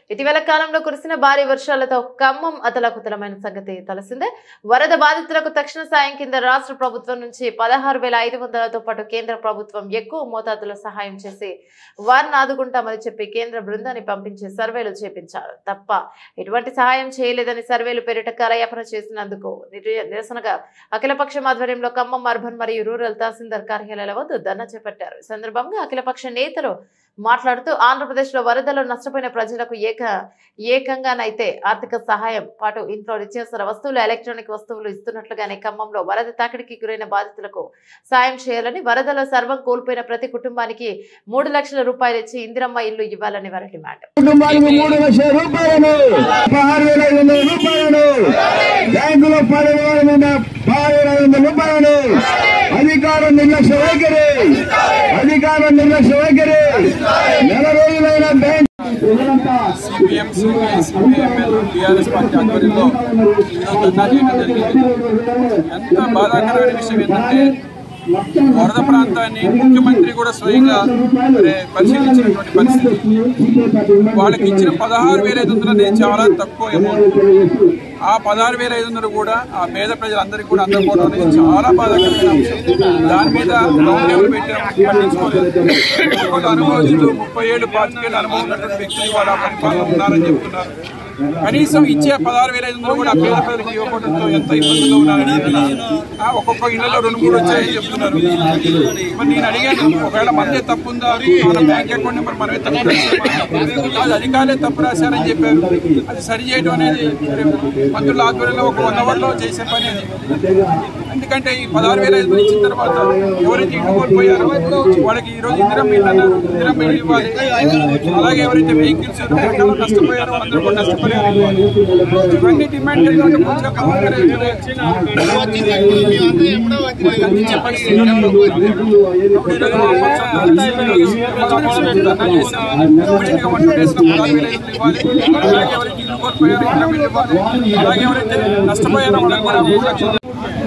ఇటీవల కాలంలో కురిసిన భారీ వర్షాలతో ఖమ్మం అతలాకుతలమైన సంగతి తెలిసిందే వరద బాధితులకు తక్షణ సాయం కింద రాష్ట్ర ప్రభుత్వం నుంచి పదహారు వేల ఐదు వందలతో పాటు కేంద్ర ప్రభుత్వం ఎక్కువ మోతాదులో సహాయం చేసి వారిని ఆదుకుంటామని చెప్పి కేంద్ర బృందాన్ని పంపించి సర్వేలు చేపించారు తప్ప ఎటువంటి సహాయం చేయలేదని సర్వేలు పేరిట కాలయాపన చేసినందుకు నిర- నిరసనగా అఖిలపక్షం ఆధ్వర్యంలో ఖమ్మం అర్బన్ మరియు రూరల్ తహసీల్దార్ కార్యాలయాల వద్ద ధర్నా చేపట్టారు ఈ సందర్భంగా అఖిలపక్ష నేతలు మాట్లాడుతూ ఆంధ్రప్రదేశ్ లో వరదలో నష్టపోయిన ప్రజలకు ఏక ఏకంగానైతే ఆర్థిక సహాయం పాటు ఇంట్లో నిత్యావసర వస్తువులు ఎలక్ట్రానిక్ వస్తువులు ఇస్తున్నట్లుగానే ఖమ్మంలో వరద తాకిడికి గురైన బాధితులకు సాయం చేయాలని వరదలో సర్వం కోల్పోయిన ప్రతి కుటుంబానికి మూడు లక్షల రూపాయలు ఇచ్చి ఇందిరమ్మ ఇల్లు ఇవ్వాలని వారి డిమాండ్ కుటుంబానికి మూడు లక్షల రూపాయలను పదహారు వేల ఐదు వందల రూపాయలను బ్యాంకులో పదివేల మీద పదహారు వేల ఐదు వందల రూపాయలను అధికారం నిర్లక్ష్య వైఖరి అధికారం నిర్లక్ష్య వైఖరి నెల రోజులైన బ్యాంక్ ప్రజలంతా CPM CPI CPIML TRS party ఆధ్వర్యంలో ఈరోజు ధర్నా చేయడం జరిగింది ఎంత బాధాకరమైన విషయం ఏంటంటే వరద ప్రాంతాన్ని ముఖ్యమంత్రి కూడా స్వయంగా మరి పరిశీలించినటువంటి పరిస్థితి వాళ్ళకి ఇచ్చిన పదహారు వేల ఐదు వందలు అనేది చాలా తక్కువ అమౌంట్ ఆ పదహారు వేల ఐదు వందలు కూడా ఆ పేద ప్రజలందరికీ కూడా అందకపోవడం అనేది చాలా బాధాకరమైన అంశం దాని మీద రౌండ్ టేబుల్ పెట్టాం పట్టించుకోలేదు ఇంకొక అనుభవించు ముప్పై ఏళ్ళు పాతికేళ్ళు అనుభవం ఉన్నటువంటి వ్యక్తులు వాళ్ళ పరిపాలన ఉన్నారని చెప్తున్నారు కనీసం ఇచ్చే పదహారు వేల ఐదు వందలు కూడా ఆ పేద ప్రజలకు ఇవ్వకపోవడంతో ఎంత ఇబ్బందుల్లో ఉన్నారని ఆ ఒక్కొక్క ఇళ్లలో రెండు మూడు వచ్చాయని చెప్తున్నారు మరి నేను అడిగాను ఒకవేళ మనదే తప్పు ఉందా మన బ్యాంక్ అకౌంట్ నెంబర్ మనమే తప్పు రాసామా? అది అధికారులే తప్పు రాశారని చెప్పారు అది సరి చేయడం అనేది మరి మంత్రుల ఆధ్వర్యంలో ఒక వన్ అవర్లో చేసే పని అది ఎందుకంటే ఈ పదహారు వేల ఐదు వందలు ఇచ్చిన తర్వాత ఎవరైతే ఇల్లు కోల్పోయారో వాళ్ళకి ఈ రోజు ఇందిరం ఇల్లు అన్నారు ఇందిరం ఇల్లు ఇవ్వాలి అలాగే ఎవరైతే వెహికల్స్ రకరకాల నష్టపోయారో అందరూ కూడా నష్టపోయారు ఇవ్వాలి. ఇవన్నీ డిమాండ్ చేసినట్టు పూర్తిగా కౌంటర్ అందించే పరిస్థితి ఎవరు ఇప్పుడు ఈరోజు మా పక్షం అంతా అయిపోయింది. ధర్నా చేశాం. ఇమ్మీడియట్గా వన్ టూ డేస్లో పదహారు వేల ఐదు వందలు ఇవ్వాలి అలాగే ఎవరైతే ఇల్లు కోల్పోయారో ఇళ్ళ మీద ఇవ్వాలి అలాగే ఎవరైతే నష్టపోయారో వాళ్ళకి కూడా మూడు లక్షలు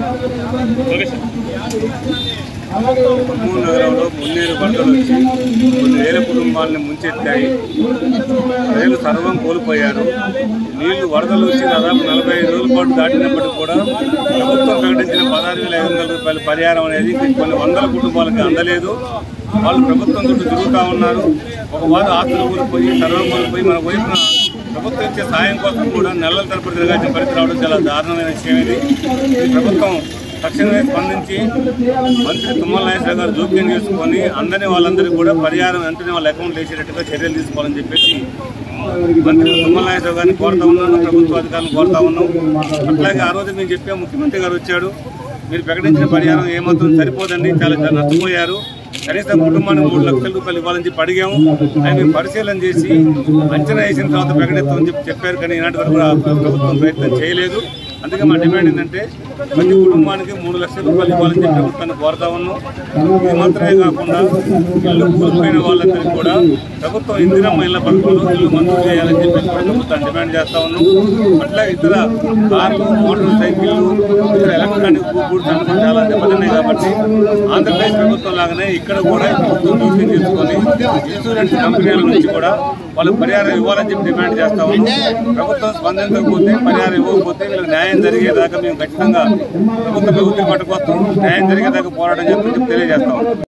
ఖమ్మం నగరంలో మున్నేరు వరదలు వచ్చి కొన్ని వేల కుటుంబాలను ముంచెత్తాయి ప్రజలు సర్వం కోల్పోయారు నీళ్లు వరదలు వచ్చి దాదాపు నలభై ఐదు రోజుల పాటు దాటినప్పటికీ కూడా ప్రభుత్వం ప్రకటించిన పదహారు వేల ఐదు వందల రూపాయల పరిహారం అనేది కొన్ని వందల కుటుంబాలకు అందలేదు వాళ్ళు ప్రభుత్వం చుట్టూ తిరుగుతూ ఉన్నారు ఒక వారు ఆస్తులు కోల్పోయి సర్వం కోల్పోయి మన వైపున ప్రభుత్వం ఇచ్చే సాయం కోసం కూడా నెలల తరపున తిరగాల్సిన పరిస్థితి రావడం చాలా దారుణమైన విషయం ఇది ఈ ప్రభుత్వం తక్షణమే స్పందించి మంత్రి తుమ్మల నాగేశ్వర గారు జోక్యం చేసుకొని అందరినీ వాళ్ళందరికీ కూడా పరిహారం వెంటనే వాళ్ళ అకౌంట్ వేసేటట్టుగా చర్యలు తీసుకోవాలని చెప్పేసి మంత్రి తుమ్మల నాగేశ్వర గారిని కోరుతా ఉన్నాను ప్రభుత్వ అధికారులను కోరుతా ఉన్నాం అట్లాగే ఆ రోజు మేము చెప్పాం ముఖ్యమంత్రి గారు వచ్చాడు మీరు ప్రకటించిన పరిహారం ఏమాత్రం సరిపోదండి చాలా చాలా నష్టపోయారు కనీసం కుటుంబానికి మూడు లక్షల రూపాయలు ఇవ్వాలని చెప్పి అడిగాము ఆయన మేము పరిశీలన చేసి అంచనా వేసిన తర్వాత ప్రకటిస్తామని చెప్పి చెప్పారు కానీ ఈనాటి వరకు కూడా ప్రభుత్వం ప్రయత్నం చేయలేదు అందుకే మా డిమాండ్ ఏంటంటే ప్రతి కుటుంబానికి మూడు లక్షల రూపాయలు ఇవ్వాలని చెప్పి ప్రభుత్వాన్ని కోరుతా ఉన్నాం ఇది మాత్రమే కాకుండా ఇల్లు కోల్పోయిన వాళ్ళందరికీ కూడా ప్రభుత్వం ఇందిరమ్మ ఇళ్ల పథకంలో ఇల్లు మంజూరు చేయాలని చెప్పి కూడా ప్రభుత్వాన్ని డిమాండ్ చేస్తా ఉన్నాం అట్లాగే ఇతర కార్లు మోటార్ సైకిళ్ళు ఇతర ఎలక్ట్రానిక్ గూడ్స్ అన్ని చాలా దెబ్బతిన్నాయి కాబట్టి ఆంధ్రప్రదేశ్ ప్రభుత్వం లాగానే ఇక్కడ కూడా ఈ ప్రభుత్వం జోక్యం చేసుకొని ఇన్సూరెన్స్ కంపెనీల నుంచి కూడా వాళ్ళకి పరిహారం ఇవ్వాలని చెప్పి డిమాండ్ చేస్తా ఉన్నాం ప్రభుత్వం స్పందించకపోతే పరిహారం ఇవ్వకపోతే వీళ్ళకి న్యాయం జరిగేదాకా మేము ఖచ్చితంగా ప్రభుత్వ ప్రభుత్వం పట్టుకొస్తాం న్యాయం జరిగేదాకా పోరాటం చేస్తామని చెప్పి తెలియజేస్తాం